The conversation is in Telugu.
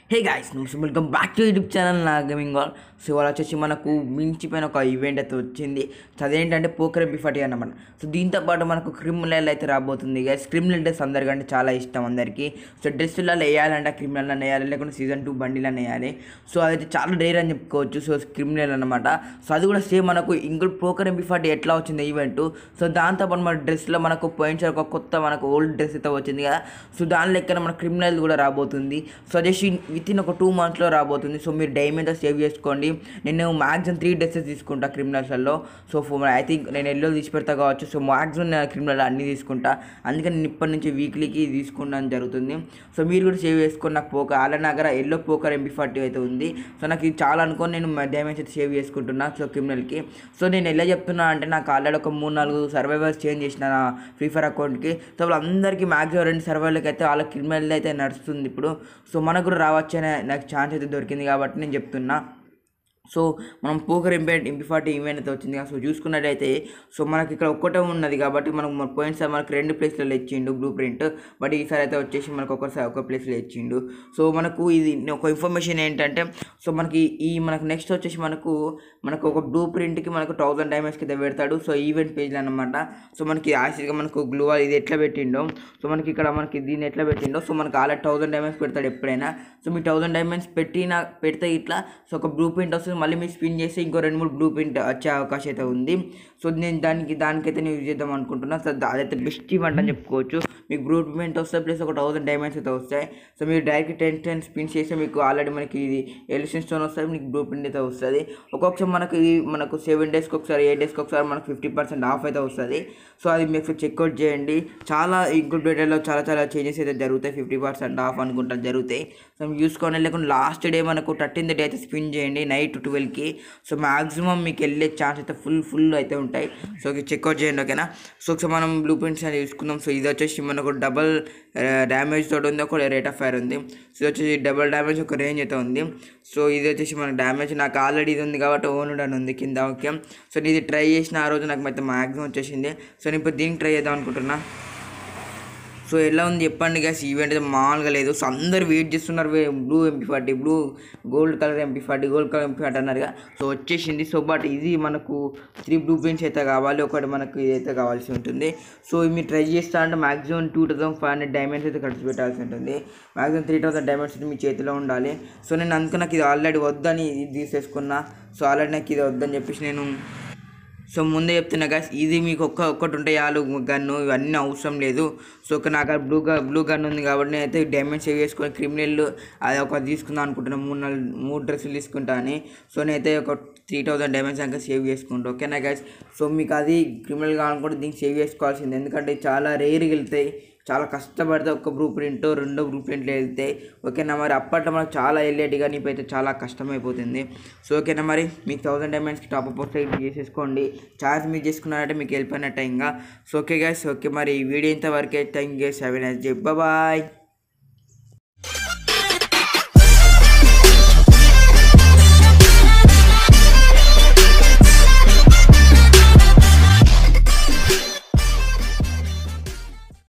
హే గాయస్ నమస్తే welcome back to YouTube channel నా గేమింగ్ వాల్ సో ఇవాళ వచ్చేసి మనకు మించిపోయిన ఒక ఈవెంట్ అయితే వచ్చింది సో అదేంటంటే పోకర్ బిఫాటి అన్నమాట సో దీంతో పాటు మనకు క్రిమినల్ అయితే రాబోతుంది గైస్ క్రిమినల్ డ్రెస్ అందరికంటే చాలా ఇష్టం అందరికీ సో డ్రెస్సులలో వేయాలంటే క్రిమినల్ అని వేయాలి లేకుంటే సీజన్ టూ బండిలని వేయాలి సో అదైతే చాలా రేర్ అని చెప్పుకోవచ్చు సో క్రిమినల్ అనమాట సో అది కూడా సేమ్ మనకు ఇంకోటి పోకర్ బిఫాటి ఎట్లా వచ్చింది ఈవెంట్ సో దాంతోపాటు మన డ్రెస్లో మనకు పోయినసారి ఒక కొత్త మనకు ఓల్డ్ డ్రెస్ అయితే వచ్చింది కదా సో దాని లెక్కన మన క్రిమినల్ కూడా రాబోతుంది సో జస్ట్ విత్ ఇన్ ఒక టూ మంత్స్లో రాబోతుంది సో మీరు డైమండ్ సేవ్ చేసుకోండి నేను మ్యాక్సిమం త్రీ డ్రెస్సెస్ తీసుకుంటా క్రిమినల్స్లో సో ఐ థింక్ నేను ఎల్లో తీసి పెడతా కావచ్చు సో మ్యాక్సిమం నేను క్రిమినల్ అన్నీ తీసుకుంటా అందుకని నేను ఇప్పటి నుంచి వీక్లీకి తీసుకుంటాను జరుగుతుంది సో మీరు కూడా సేవ్ చేసుకొని నాకు పోక అలా దగ్గర ఎల్లో పోకర్ ఎంబీ ఫార్టీ అయితే ఉంది సో నాకు ఇది చాలా అనుకొని నేను డ్యామేజ్ అయితే సేవ్ చేసుకుంటున్నా సో క్రిమినల్కి సో నేను ఎలా చెప్తున్నా అంటే నాకు ఆల్రెడీ ఒక మూడు నాలుగు సర్వైవర్స్ చేంజ్ చేసిన నా ఫ్రీ ఫైర్ అకౌంట్కి సో వాళ్ళందరికీ మ్యాక్సిమం రెండు సర్వైవర్లకి అయితే వాళ్ళ క్రిమినల్ అయితే నడుస్తుంది ఇప్పుడు సో మనకు కూడా రావచ్చు అనే నాకు ఛాన్స్ అయితే దొరికింది కాబట్టి నేను చెప్తున్నా సో మనం పోకర్ ఈవెంట్ ఇంపిఫార్టీ ఈవెంట్ అయితే వచ్చింది కదా సో చూసుకున్నట్టయితే సో మనకి ఇక్కడ ఒక్కటే ఉన్నది కాబట్టి మనకు మన పోయినసారి మనకు రెండు ప్లేస్లలో ఇచ్చిండు బ్లూ ప్రింట్ బట్ ఈసారి అయితే వచ్చేసి మనకు ఒకసారి ఒక ప్లేస్లో ఇచ్చిండు సో మనకు ఇది ఒక ఇన్ఫర్మేషన్ ఏంటంటే సో మనకి ఈ మనకు నెక్స్ట్ వచ్చేసి మనకు మనకు ఒక బ్లూ ప్రింట్కి మనకు థౌసండ్ డైమండ్స్కి అయితే పెడతాడు సో ఈవెంట్ పేజ్లో అనమాట సో మనకి యాసిడ్గా మనకు గ్లూ ఇది ఎట్లా పెట్టిండో సో మనకి ఇక్కడ మనకి దీన్ని ఎట్లా పెట్టిండో సో మనకి ఆల్రెడీ థౌసండ్ డైమండ్స్ పెడతాడు ఎప్పుడైనా సో మీ థౌసండ్ డైమండ్స్ పెట్టిన పెడితే ఇట్లా సో ఒక బ్లూ ప్రింట్ వస్తుంది మళ్ళీ మీరు స్పిన్ చేసి ఇంకో రెండు మూడు బ్లూ ప్రింట్ వచ్చే అవకాశం అయితే ఉంది సో నేను దానికి దానికైతే నేను యూజ్ చేద్దాం అనుకుంటున్నా సో అదైతే బెస్ట్ ఈవెంట్ అని చెప్పుకోవచ్చు మీకు బ్లూ ప్రింట్ వస్తాయి ప్లస్ ఒక థౌసండ్ డైమండ్స్ అయితే వస్తాయి సో మీరు డైరెక్ట్ టెన్ టెన్ స్పిన్ చేస్తే మీకు ఆల్రెడీ మనకి ఇది ఎలిషన్ స్టోన్ వస్తుంది మీకు బ్లూ ప్రింట్ అయితే వస్తుంది ఒక్కొక్కసారి మనకు ఇది మనకు సెవెన్ డేస్కి ఒకసారి ఎయిట్ డేస్కి ఒకసారి మనకు ఫిఫ్టీ పర్సెంట్ ఆఫ్ అయితే వస్తుంది సో అది మీకు చెక్అవుట్ చేయండి చాలా ఇంక్లూడెడ్లో చాలా చాలా చేంజెస్ అయితే జరుగుతాయి ఫిఫ్టీ పర్సెంట్ ఆఫ్ అనుకుంటా జరుగుతాయి సో మీరు చూసుకోండి లేకుండా లాస్ట్ డే మనకు థర్టీన్త్ డే అయితే స్పిన్ చేయండి నైట్ ట్వెల్వ్కి సో మ్యాక్సిమం మీకు వెళ్ళే ఛాన్స్ అయితే ఫుల్ ఫుల్ అయితే ఉంటాయి సో చెక్అవుట్ చేయండి ఓకేనా సో ఒకసారి మనం బ్లూ ప్రింట్స్ అనేది చూసుకుందాం సో ఇది వచ్చేసి మనకు డబల్ డ్యామేజ్ తోటి ఉంది ఒక రేట్ ఆఫ్ ఫైర్ ఉంది సో ఇది వచ్చేసి డబల్ డ్యామేజ్ ఒక రేంజ్ అయితే ఉంది సో ఇది వచ్చేసి మనకు డ్యామేజ్ నాకు ఆల్రెడీ ఇది ఉంది కాబట్టి ఓన్ అని ఉంది కింద ఓకే సో నేను ఇది ట్రై చేసిన ఆ రోజు నాకు అయితే మ్యాక్సిమం వచ్చేసింది సో నేను ఇప్పుడు దీనికి ట్రై చేద్దాం అనుకుంటున్నా సో ఎలా ఉంది చెప్పండి గ్యాస్ ఈవెంట్ అయితే మామూలుగా లేదు సో అందరు వెయిట్ చేస్తున్నారు blue MP forty blue gold colour MP forty gold colour MP forty అన్నారుగా సో వచ్చేసింది సో బట్ ఇది మనకు త్రీ బ్లూ ప్రింట్స్ అయితే కావాలి ఒకటి మనకు ఇది అయితే కావాల్సి ఉంటుంది సో మీరు ట్రై చేస్తా అంటే maximum two thousand five hundred diamonds అయితే ఖర్చు పెట్టాల్సి ఉంటుంది మాక్సిమం త్రీ థౌసండ్ డైమండ్స్ అయితే మీ చేతిలో ఉండాలి సో నేను అందుకు నాకు ఇది ఆల్రెడీ వద్దని ఇది తీసేసుకున్నా సో ఆల్రెడీ నాకు ఇది వద్దని చెప్పేసి నేను సో ముందే చెప్తున్నా గాస్ ఇది మీకు ఒక్క ఒక్కటి ఉంటే చాలు గన్ను ఇవన్నీ అవసరం లేదు సో ఒక నాకు బ్లూ గన్ బ్లూ గన్ ఉంది కాబట్టి నేను అయితే డ్యామేజ్ సేవ్ చేసుకొని క్రిమినల్ అది ఒక తీసుకుందాం అనుకుంటున్నాను మూడు నాలుగు మూడు డ్రెస్సులు తీసుకుంటా అని సో నేనైతే ఒక త్రీ థౌసండ్ డ్యామేజ్ దాకా సేవ్ చేసుకుంటా ఓకేనా గాస్ సో మీకు అది క్రిమినల్ కావాలనుకుంటే దీనికి సేవ్ చేసుకోవాల్సింది ఎందుకంటే చాలా రేర్గా వెళ్తాయి చాలా కష్టపడితే ఒక బ్లూ ప్రింట్ రెండో బ్లూ ప్రింట్లు వెళ్తే ఓకేనా మరి అప్పట్లో మనకు చాలా వెళ్ళేటి కానీ ఇప్పుడైతే చాలా కష్టమైపోతుంది సో ఓకేనా మరి మీకు థౌసండ్ డైమండ్స్కి టాప్ అప్ వస్తే ఇది చేసేసుకోండి ఛార్జ్ మీరు చేసుకున్నారంటే మీకు వెళ్ళిపోయినట్టే ఇంకా సో ఓకే గైస్ ఓకే మరి ఈ వీడియో ఇంతవరకే thank you seven S J bye